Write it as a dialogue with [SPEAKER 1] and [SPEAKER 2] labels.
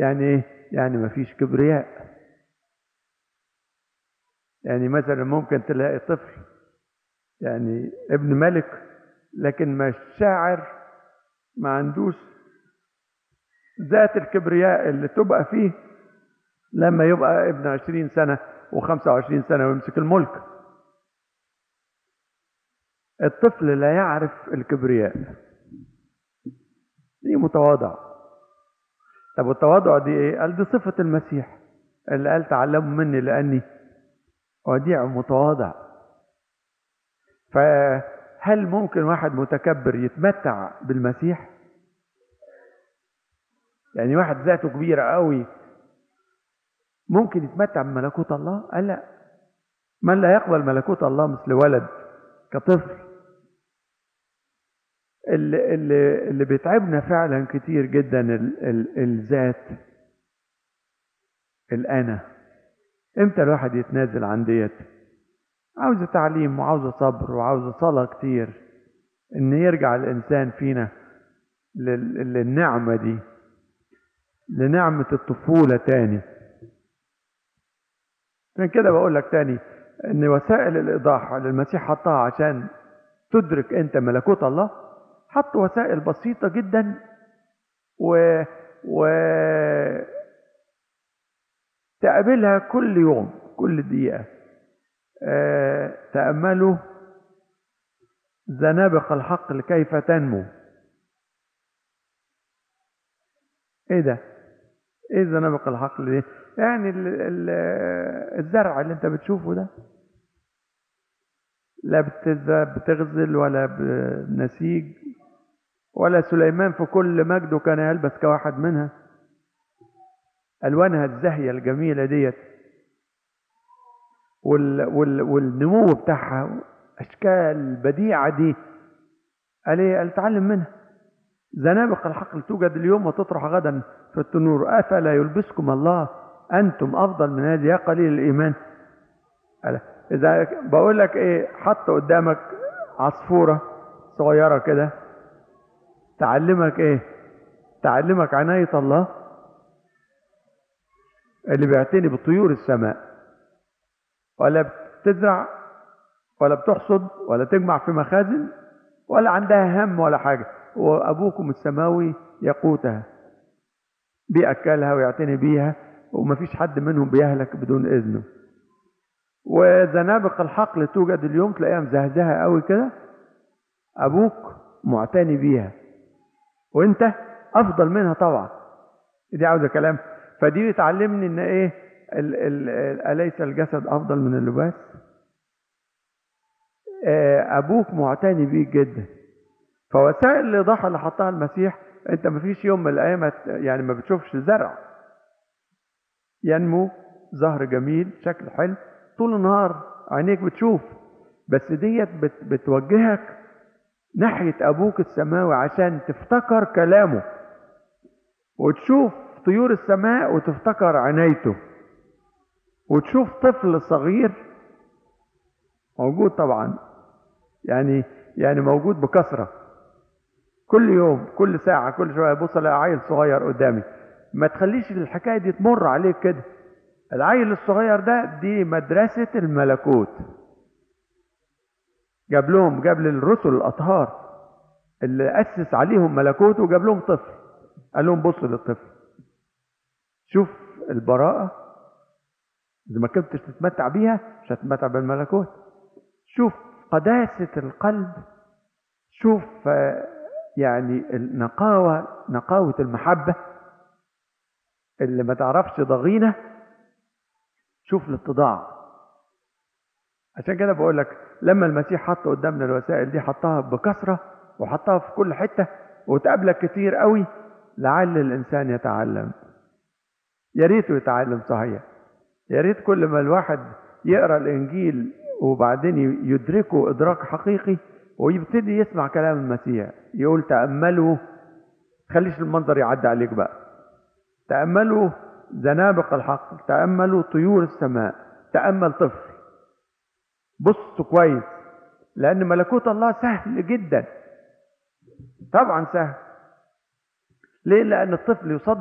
[SPEAKER 1] يعني ايه يعني مفيش كبرياء يعني مثلا ممكن تلاقي طفل يعني ابن ملك لكن مش شاعر ما عندوش ذات الكبرياء اللي تبقى فيه لما يبقى ابن عشرين سنة وخمسة وعشرين سنة ويمسك الملك الطفل لا يعرف الكبرياء دي متواضع طب والتواضع دي ايه قال دي صفة المسيح اللي قال تعلموا مني لأني وديع متواضع فهل ممكن واحد متكبر يتمتع بالمسيح يعني واحد ذاته كبيرة قوي ممكن يتمتع بملكوت الله قال لا من لا يقبل ملكوت الله مثل ولد كطفل اللي, اللي, اللي بيتعبنا فعلا كتير جدا ال ال الذات الأنا امتى الواحد يتنازل عن ديت عاوزة تعليم وعاوزة صبر وعاوزة صلاة كتير ان يرجع الانسان فينا للنعمة دي لنعمة الطفولة تاني عشان كده بقول لك تاني ان وسائل الايضاح اللي المسيح حطها عشان تدرك انت ملكوت الله حط وسائل بسيطة جدا و و تقابلها كل يوم كل دقيقة أه تأملوا زنابق الحق كيف تنمو ايه ده ايه زنابق الحقل دي يعني ال ال الزرع اللي انت بتشوفه ده لا بتغزل ولا بنسيج ولا سليمان في كل مجده كان يلبس كواحد منها الوانها الزاهيه الجميله ديت وال وال والنمو بتاعها اشكال بديعه دي قال ايه قال تعلم منها زنابق الحقل توجد اليوم وتطرح غدا في التنور افلا يلبسكم الله انتم افضل من هذه يا قليل الايمان اذا بقول لك ايه حط قدامك عصفوره صغيره كده تعلمك ايه تعلمك عنايه الله اللي بيعتني بطيور السماء ولا بتزرع ولا بتحصد ولا تجمع في مخازن ولا عندها هم ولا حاجه وابوكم السماوي يقوتها بيأكلها ويعتني بيها ومفيش حد منهم بيهلك بدون اذنه وزنابق الحقل توجد اليوم تلاقيها مزهزهه قوي كده ابوك معتني بيها وانت افضل منها طبعا دي عاوزه كلام فدي بتعلمني ان ايه ال ال اليس الجسد افضل من اللباس ابوك معتني بيك جدا فوسائل الايضاح اللي حطها المسيح انت ما فيش يوم من الايام يعني ما بتشوفش زرع ينمو زهر جميل شكل حلو طول النهار عينيك بتشوف بس ديت بت بتوجهك ناحية أبوك السماوي عشان تفتكر كلامه وتشوف طيور السماء وتفتكر عنايته وتشوف طفل صغير موجود طبعا يعني يعني موجود بكثرة كل يوم كل ساعة كل شوية بص الاقي عيل صغير قدامي ما تخليش الحكاية دي تمر عليك كده العيل الصغير ده دي مدرسة الملكوت جاب لهم جاب للرسل الأطهار اللي أسس عليهم ملكوته وجاب لهم طفل قال لهم بصوا للطفل شوف البراءة إذا ما كنتش تتمتع بيها مش هتتمتع بالملكوت شوف قداسة القلب شوف يعني النقاوة نقاوة المحبة اللي ما تعرفش ضغينة شوف الاتضاع عشان كده بقول لك لما المسيح حط قدامنا الوسائل دي حطها بكثرة وحطها في كل حتة وتقابلك كتير قوي لعل الإنسان يتعلم يا ريته يتعلم صحيح يا ريت كل ما الواحد يقرا الإنجيل وبعدين يدركه إدراك حقيقي ويبتدي يسمع كلام المسيح يقول تأملوا خليش المنظر يعدي عليك بقى تأملوا زنابق الحق تأملوا طيور السماء تأمل طفل بص كويس لأن ملكوت الله سهل جدا طبعا سهل ليه لأن الطفل يصدق